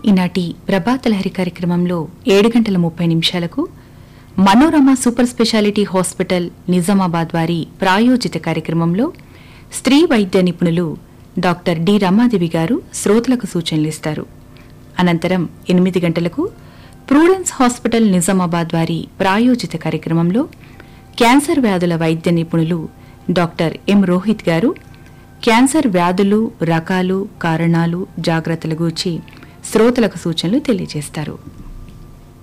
ఈనాటి ప్రభాత లహరి కార్యక్రమంలో ఏడు గంటల ముప్పై నిమిషాలకు Manorama super speciality hospital Nizamabad వారి ప్రాయోజిత కార్యక్రమంలో స్త్రీ వైద్య నిపుణులు డాక్టర్ డి రమాదేవి గారు శ్రోతలకు సూచనలు ఇస్తారు అనంతరం ఎనిమిది గంటలకు ప్రూడెన్స్ హాస్పిటల్ నిజామాబాద్ వారి ప్రాయోజిత కార్యక్రమంలో క్యాన్సర్ వ్యాధుల వైద్య నిపుణులు డాక్టర్ ఎం రోహిత్ గారు క్యాన్సర్ వ్యాధులు రకాలు కారణాలు జాగ్రత్తల గూర్చి శ్రోతలకు సూచనలు తెలియజేస్తారు